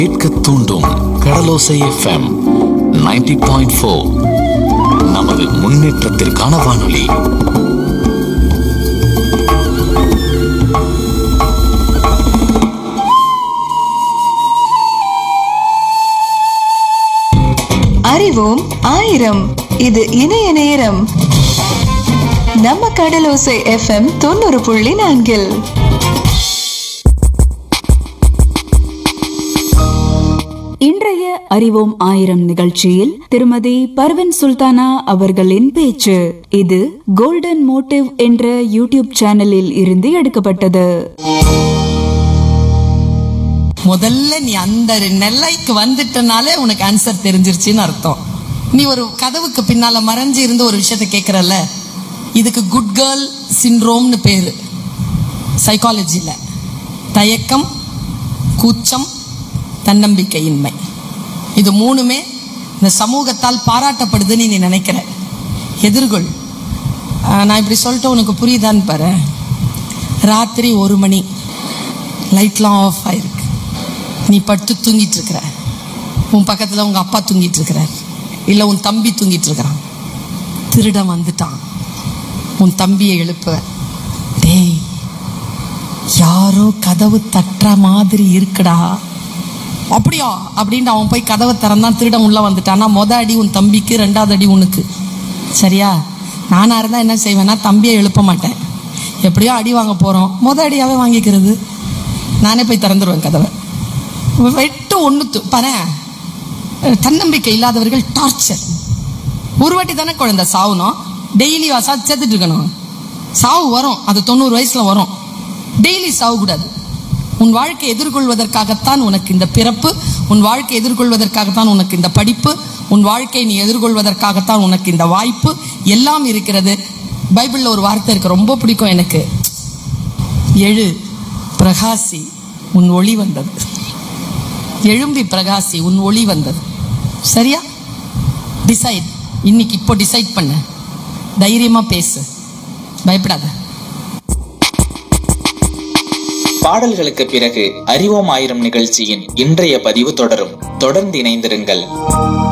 கேட்க தூண்டும் கடலோசை FM 90.4 point four நமது முன்னேற்றத்திற்கான வானொலி அறிவோம் ஆயிரம் இது இணைய நேரம் நம்ம கடலோசை எஃப்எம் தொண்ணூறு புள்ளி நான்கில் இன்றைய அறிவோம் ஆயிரம் நிகழ்ச்சியில் திருமதி பர்வின் சுல்தானா அவர்களின் பேச்சு இது கோல்டன் மோட்டிவ் என்ற யூடியூப் சேனலில் இருந்து எடுக்கப்பட்டது முதல்ல நீ அந்த நெல்லைக்கு வந்துட்டனாலே உனக்கு ஆன்சர் தெரிஞ்சிருச்சுன்னு அர்த்தம் நீ ஒரு கதவுக்கு பின்னால மறைஞ்சு இருந்து ஒரு விஷயத்த கேட்கறல்ல இதுக்கு குட் கேர்ள் சிண்ட்ரோம்னு பேரு சைக்காலஜியில் தயக்கம் கூச்சம் தன்னம்பிக்கையின்மை இது மூணுமே இந்த சமூகத்தால் பாராட்டப்படுதுன்னு நீ நினைக்கிற எதிர்கொள் ஆஹ் நான் இப்படி சொல்லிட்டு உனக்கு புரியுதான்னு பாரு ராத்திரி ஒரு மணி லைட்லாம் ஆஃப் ஆயிருக்கு நீ படுத்து தூங்கிட்டு இருக்கிற உன் பக்கத்தில் உங்க அப்பா தூங்கிட்டு இருக்கிறார் இல்லை உன் தம்பி தூங்கிட்டு இருக்கிறான் திருடன் வந்துட்டான் உன் தம்பியை எழுப்ப டேய் யாரோ கதவு தட்டுற மாதிரி இருக்குடா அப்படியா அப்படின்ட்டு அவன் போய் கதவை திறந்தான் திருடன் உள்ள வந்துட்டான்னா மொத அடி உன் தம்பிக்கு ரெண்டாவது அடி உனக்கு சரியா நானா இருந்தா என்ன செய்வேன்னா தம்பியை எழுப்ப மாட்டேன் எப்படியோ அடி வாங்க போறோம் மொத அடியாவே வாங்கிக்கிறது நானே போய் திறந்துருவேன் கதவை வெட்டு ஒன்று பாரு தன்னம்பிக்கை இல்லாதவர்கள் டார்ச்சர் ஒரு வாட்டி தானே குழந்தை சாவணும் டெய்லி வாசா செத்துட்டு இருக்கணும் சாவு வரும் அது தொண்ணூறு வயசுல வரும் டெய்லி சாவு கூடாது உன் வாழ்க்கை எதிர்கொள்வதற்காகத்தான் உனக்கு இந்த பிறப்பு உன் வாழ்க்கை எதிர்கொள்வதற்காகத்தான் உனக்கு இந்த படிப்பு உன் வாழ்க்கை நீ எதிர்கொள்வதற்காகத்தான் உனக்கு இந்த வாய்ப்பு எல்லாம் இருக்கிறது பைபிள்ல ஒரு வார்த்தை இருக்கு ரொம்ப பிடிக்கும் எனக்கு எழு பிரகாசி உன் ஒளி வந்தது எழும்பி பிரகாசி உன் ஒளி வந்தது சரியா டிசைட் இன்னைக்கு இப்போ டிசைட் பண்ணு தைரியமா பேசு பயப்படாத பாடல்களுக்கு பிறகு அறிவோம் ஆயிரம் நிகழ்ச்சியின் இன்றைய பதிவு தொடரும் தொடர்ந்து இணைந்திருங்கள்